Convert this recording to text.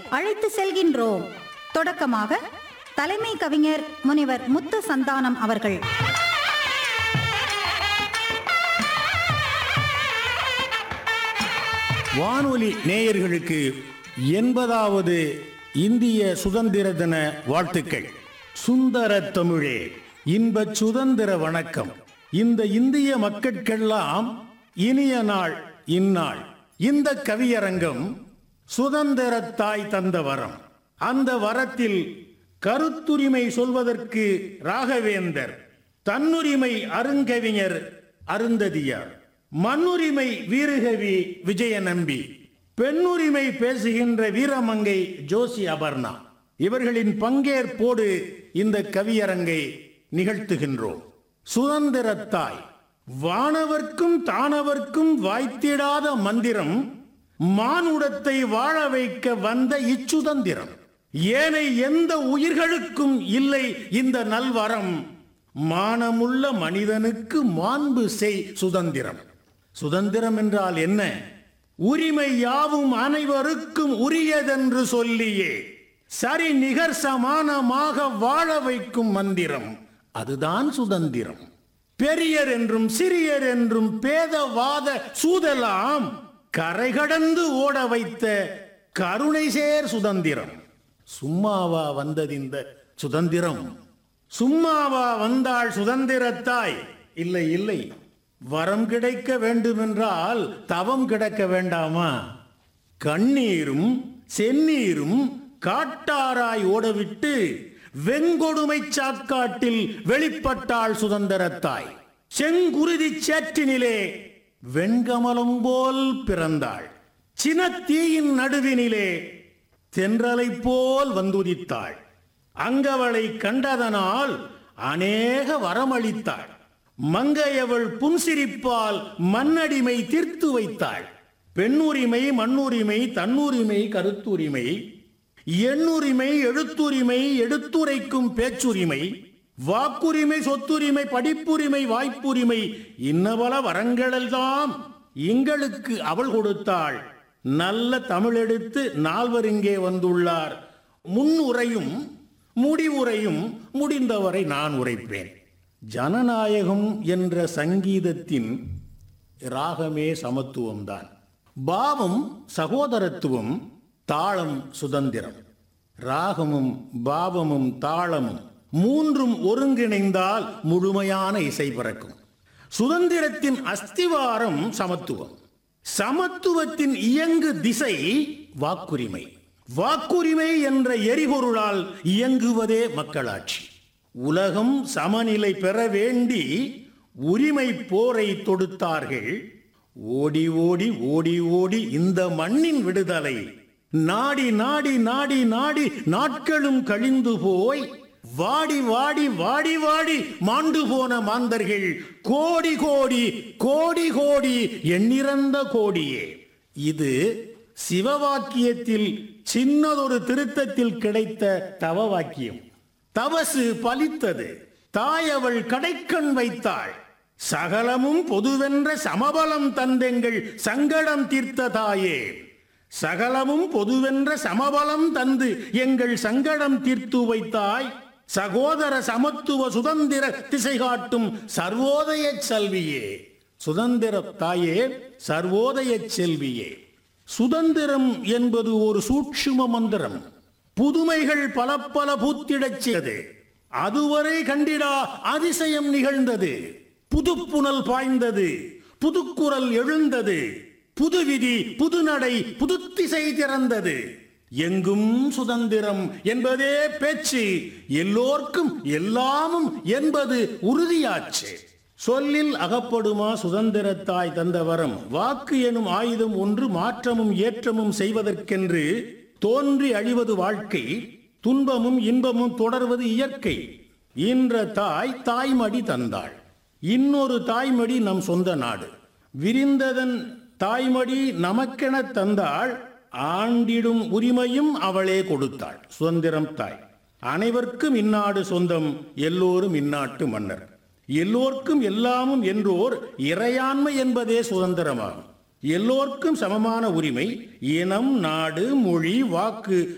அழைத்து செல்கின்றோம் தொடக்கமாக தலைமை கவிஞர் முனைவர் முத்து சந்தானம் அவர்கள் வானொலி நேயர்களுக்கு எண்பதாவது இந்திய சுதந்திர தின வாழ்த்துக்கள் சுந்தர தமிழே இன்ப சுதந்திர வணக்கம் இந்த இந்திய மக்கட்கெல்லாம் இனிய நாள் இந்நாள் இந்த கவியரங்கம் சுதந்திர தாய் தந்த வரம் அந்த வரத்தில் கருத்துரிமை சொல்வதற்கு ராகவேந்தர் தன்னுரிமை அருங்கவிஞர் அருந்ததியார் மண்ணுரிமை வீரகவி விஜய நம்பி பெண்ணுரிமை பேசுகின்ற வீரமங்கை ஜோசி அபர்ணா இவர்களின் பங்கேற்போடு இந்த கவியரங்கை நிகழ்த்துகின்றோம் சுதந்திரத்தாய் வானவர்க்கும் தானவர்க்கும் வாய்த்திடாத மந்திரம் மானுடத்தை வாழ வைக்க வந்த இச்சுதந்திரம் ஏனை எந்த உயிர்களுக்கும் இல்லை இந்த நல்வரம் மானமுள்ள மனிதனுக்கு மாண்பு செய் சுதந்திரம் சுதந்திரம் என்றால் என்ன உரிமை யாவும் அனைவருக்கும் உரியதென்று சொல்லியே சரி நிகர் சமானமாக வாழ வைக்கும் மந்திரம் அதுதான் சுதந்திரம் பெரியர் என்றும் சிறியர் என்றும் பேதவாத சூதலாம் கரை கடந்து ஓட வைத்த கருணை சேர் சுதந்திரம் சும்மாவா வந்தது இந்த சுதந்திரம் சும்மாவா வந்தாள் சுதந்திரத்தாய் இல்லை இல்லை வரம் கிடைக்க வேண்டுமென்றால் தவம் கிடக்க வேண்டாமா கண்ணீரும் செந்நீரும் காட்டாராய் ஓடவிட்டு வெங்கொடுமை சாக்காட்டில் வெளிப்பட்டாள் சுதந்திரத்தாய் செங்குருதி சேற்றினிலே வெண்கமலம் போல் பிறந்தாள் சினத்தீயின் நடுவினிலே தென்றலைப் போல் வந்துதித்தாள் அங்கவளை கண்டதனால் அநேக வரமளித்தாள் மங்கையவள் புன்சிரிப்பால் மண்ணடிமை தீர்த்து வைத்தாள் பெண்ணுரிமை மண்ணுரிமை தன்னுரிமை கருத்துரிமை எண்ணுரிமை எழுத்துரிமை எடுத்துரைக்கும் பேச்சுரிமை வாக்குரிமை சொத்துரிமை படிப்புரிமை வாய்ப்புரிமை இன்னபல வரங்களெல்லாம் எங்களுக்கு அவள் கொடுத்தாள் நல்ல தமிழெடுத்து நால்வர் இங்கே வந்துள்ளார் முன்னுரையும் முடிவுரையும் முடிந்தவரை நான் உரைப்பேன் ஜனநாயகம் என்ற சங்கீதத்தின் ராகமே சமத்துவம்தான் பாவம் சகோதரத்துவம் தாளம் சுதந்திரம் ராகமும் பாவமும் தாளமும் மூன்றும் ஒருங்கிணைந்தால் முழுமையான இசை பிறக்கும் சுதந்திரத்தின் அஸ்திவாரம் சமத்துவம் சமத்துவத்தின் இயங்கு திசை வாக்குரிமை வாக்குரிமை என்ற எரிபொருளால் இயங்குவதே மக்களாட்சி உலகம் சமநிலை பெற வேண்டி உரிமை போரை தொடுத்தார்கள் ஓடி ஓடி ஓடி ஓடி இந்த மண்ணின் விடுதலை நாடி நாடி நாடி நாடி நாட்களும் கழிந்து போய் வாடி வாடி வாடி வாடி மாண்டு போன மாந்தர்கள் கோடி கோடி கோடி கோடி எண்ணிறந்த கோடியே இது சிவவாக்கியத்தில் சின்னதொரு திருத்தத்தில் கிடைத்த தவ வாக்கியம் தவசு பலித்தது தாய் அவள் கடைக்கண் வைத்தாள் சகலமும் பொதுவென்ற சமபலம் தந்தெங்கள் சங்கடம் தீர்த்த தாயே சகலமும் பொதுவென்ற சமபலம் தந்து எங்கள் சங்கடம் தீர்த்து வைத்தாய் சகோதர சமத்துவ சுதந்திர திசை காட்டும் சர்வோதய செல்வியே சுதந்திர தாயே சர்வோதய செல்வியே சுதந்திரம் என்பது ஒரு சூட்சும மந்திரம் புதுமைகள் பல பல பூத்திடச் செய்தது அதுவரை கண்டிடா அதிசயம் நிகழ்ந்தது புதுப்புணல் பாய்ந்தது புதுக்குரல் எழுந்தது புது விதி புதுநடை புதுத்திசை திறந்தது எங்கும் சுதந்திரம் என்பதே பேச்சு எல்லோர்க்கும் எல்லாமும் என்பது உறுதியாச்சு சொல்லில் அகப்படுமா சுதந்திரத்தாய் தந்த வரம் வாக்கு எனும் ஆயுதம் ஒன்று மாற்றமும் ஏற்றமும் செய்வதற்கென்று தோன்றி அழிவது வாழ்க்கை துன்பமும் இன்பமும் தொடர்வது இயற்கை ஈன்ற தாய் தாய்மடி தந்தாள் இன்னொரு தாய்மடி நம் சொந்த நாடு விரிந்ததன் தாய்மடி நமக்கென தந்தாள் ஆண்டிடும் உரிமையும் அவளே கொடுத்தாள் சுதந்திரம் தாய் அனைவருக்கும் இந்நாடு சொந்தம் எல்லோரும் இந்நாட்டு மன்னர் எல்லோர்க்கும் எல்லாமும் என்றோர் இறையாண்மை என்பதே சுதந்திரமாகும் எல்லோர்க்கும் சமமான உரிமை இனம் நாடு மொழி வாக்கு